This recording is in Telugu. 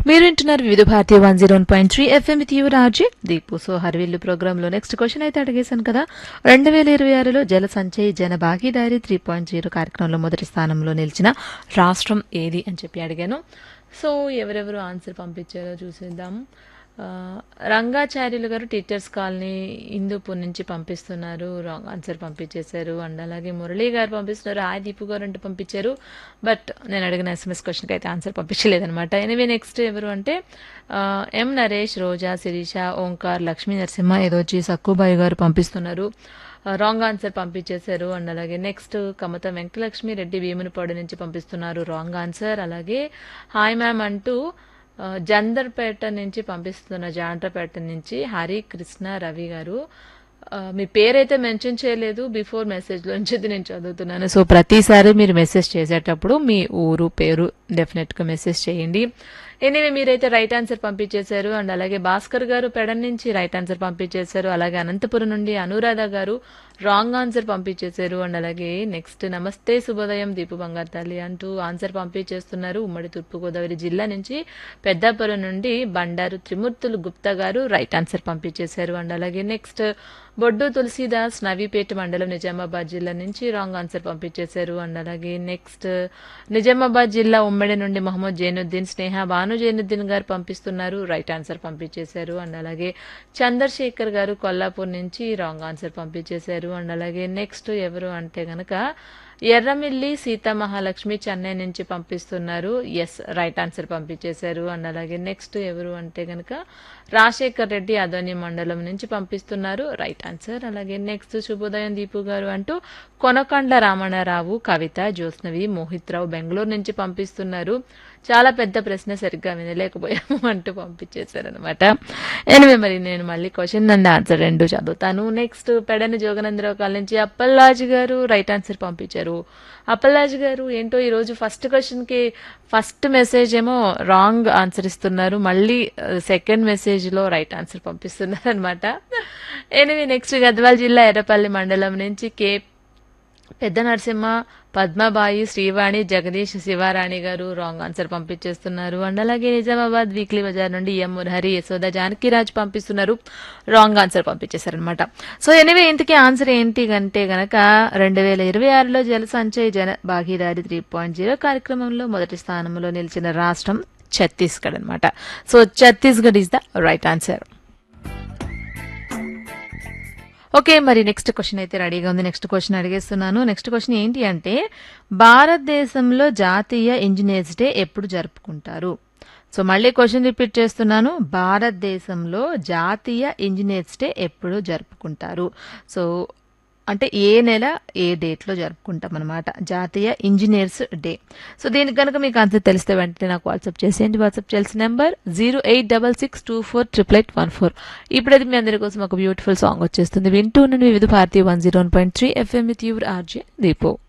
మీరు వింటున్నారు Vividh Bharati one zero point three FM with you RJ Deepu so Harivillu ప్రోగ్రాంలో నెక్స్ట్ క్వశ్చన్ అయితే అడిగేశాను కదా రెండు వేల ఇరవై ఆరులో జల సంచయ్ జన భాగీదారీ త్రీ పాయింట్ జీరో కార్యక్రమంలో మొదటి స్థానంలో నిలిచిన రాష్ట్రం ఏది అని చెప్పి అడిగాను సో ఎవరెవరు ఆన్సర్ పంపించారో చూసేద్దాం ఆ, రంగాచార్యులు గారు టీచర్స్ కాలనీ హిందూపూర్ నుంచి పంపిస్తున్నారు రాంగ్ ఆన్సర్ పంపించేశారు అండ్ అలాగే మురళీ గారు పంపిస్తున్నారు హాయ్ దీపు గారు అంటూ పంపించారు బట్ నేను అడిగిన ఎస్ఎంఎస్ క్వశ్చన్కి అయితే ఆన్సర్ పంపించలేదనమాట ఎనివే నెక్స్ట్ ఎవరు అంటే ఆ, ఎం నరేష్ రోజా శిరీష ఓంకార్ లక్ష్మీ నరసింహ ఏదోచి సక్కుబాయి గారు పంపిస్తున్నారు రాంగ్ ఆన్సర్ పంపించేశారు అండ్ అలాగే నెక్స్ట్ కమత వెంకటలక్ష్మి రెడ్డి భీమునిపాడు నుంచి పంపిస్తున్నారు రాంగ్ ఆన్సర్ అలాగే హాయ్ మ్యామ్ అంటూ ఆ, జందర్పేట నుంచి పంపిస్తున్న జాండ్రపేట నుంచి హరి కృష్ణ రవి గారు ఆ, మీ పేరైతే మెన్షన్ చేయలేదు బిఫోర్ మెసేజ్లోంచి ఇది నేను చదువుతున్నాను సో ప్రతిసారి మీరు మెసేజ్ చేసేటప్పుడు మీ ఊరు పేరు డెఫినెట్గా మెసేజ్ చేయండి ఎనీవే మీరైతే రైట్ ఆన్సర్ పంపించేశారు అండ్ అలాగే భాస్కర్ గారు పెడన్ నుంచి రైట్ ఆన్సర్ పంపించేశారు అలాగే అనంతపురం నుండి అనురాధ గారు రాంగ్ ఆన్సర్ పంపించేశారు అండ్ అలాగే నెక్స్ట్ నమస్తే శుభోదయం దీపు బంగారు తల్లి అంటూ ఆన్సర్ పంపించేస్తున్నారు ఉమ్మడి తూర్పుగోదావరి జిల్లా నుంచి పెద్దాపురం నుండి బండారు త్రిమూర్తులు గుప్తా గారు రైట్ ఆన్సర్ పంపించేశారు అండ్ అలాగే నెక్స్ట్ బొడ్డు తులసీదాస్ నవీపేట మండలం నిజామాబాద్ జిల్లా నుంచి రాంగ్ ఆన్సర్ పంపించేశారు అండ్ అలాగే నెక్స్ట్ నిజామాబాద్ జిల్లా ఉమ్మడి నుండి మహమ్మద్ జైనుద్దీన్ స్నేహ భాను జైనుద్దీన్ గారు పంపిస్తున్నారు రైట్ ఆన్సర్ పంపించేశారు అండ్ అలాగే చంద్రశేఖర్ గారు కొల్లాపూర్ నుంచి రాంగ్ ఆన్సర్ పంపించేశారు అండ్ అలాగే నెక్స్ట్ ఎవరు అంటే గనక ఎర్రమిల్లి సీతామహాలక్ష్మి చెన్నై నుంచి పంపిస్తున్నారు ఎస్ రైట్ ఆన్సర్ పంపించేశారు అండ్ అలాగే నెక్స్ట్ ఎవరు అంటే గనక రాజశేఖర్ రెడ్డి అదోని మండలం నుంచి పంపిస్తున్నారు రైట్ ఆన్సర్ అలాగే నెక్స్ట్ శుభోదయం దీపు గారు అంటూ కొనకొండ రామణరావు కవిత జ్యోత్స్నవి మోహిత్ రావు బెంగళూరు నుంచి పంపిస్తున్నారు చాలా పెద్ద ప్రశ్న సరిగ్గా వినలేకపోయాము అంటూ పంపించేశారనమాట ఎనివే మరి నేను మళ్ళీ క్వశ్చన్ అండ్ ఆన్సర్ రెండు చదువుతాను నెక్స్ట్ పెడని జోగనందరావు కాల్ నుంచి అప్పల్లాజు గారు రైట్ ఆన్సర్ పంపించారు అప్పల్లాజు గారు ఏంటో ఈరోజు ఫస్ట్ క్వశ్చన్కి ఫస్ట్ మెసేజ్ ఏమో రాంగ్ ఆన్సర్ ఇస్తున్నారు మళ్ళీ సెకండ్ మెసేజ్లో రైట్ ఆన్సర్ పంపిస్తున్నారు అనమాట ఎనివే నెక్స్ట్ గద్వాల జిల్లా ఎర్రపల్లి మండలం నుంచి కే పెద్ద నరసింహ పద్మబాయి శ్రీవాణి జగదీష్ శివారాణి గారు రాంగ్ ఆన్సర్ పంపించేస్తున్నారు అండ్ అలాగే నిజామాబాద్ వీక్లీ బజార్ నుండి ఎం మురహరి యశోద జానకిరాజ్ పంపిస్తున్నారు రాంగ్ ఆన్సర్ పంపించేశారనమాట సో ఎనివే ఇంతకీ ఆన్సర్ ఏంటి అంటే గనక రెండు వేల ఇరవై ఆరులో జల సంచయ్ జన భాగీదారి త్రీ పాయింట్ జీరో కార్యక్రమంలో మొదటి స్థానంలో నిలిచిన రాష్ట్రం ఛత్తీస్గఢ్ అనమాట so Chhattisgarh is the right answer okay మరి నెక్స్ట్ క్వశ్చన్ అయితే రెడీగా ఉంది నెక్స్ట్ క్వశ్చన్ అడిగేస్తున్నాను నెక్స్ట్ క్వశ్చన్ ఏంటి అంటే భారతదేశంలో జాతీయ ఇంజనీర్స్ డే ఎప్పుడు జరుపుకుంటారు సో మళ్ళీ క్వశ్చన్ రిపీట్ చేస్తున్నాను భారతదేశంలో జాతీయ ఇంజనీర్స్ డే ఎప్పుడు జరుపుకుంటారు సో అంటే ఏ నెల ఏ డేట్లో జరుపుకుంటాం అనమాట జాతీయ ఇంజనీర్స్ డే సో దీనికి కనుక మీకు ఆన్సర్ తెలిస్తే వెంటనే నాకు వాట్సాప్ చేసేయండి వాట్సాప్ చేయాల్సిన number zero eight double six two four triple eight one four ఇప్పుడైతే మీ అందరి కోసం ఒక బ్యూటిఫుల్ సాంగ్ వచ్చేస్తుంది వింటూ ఉండండి Vividh Bharati one zero one point three FM with your RJ దీపో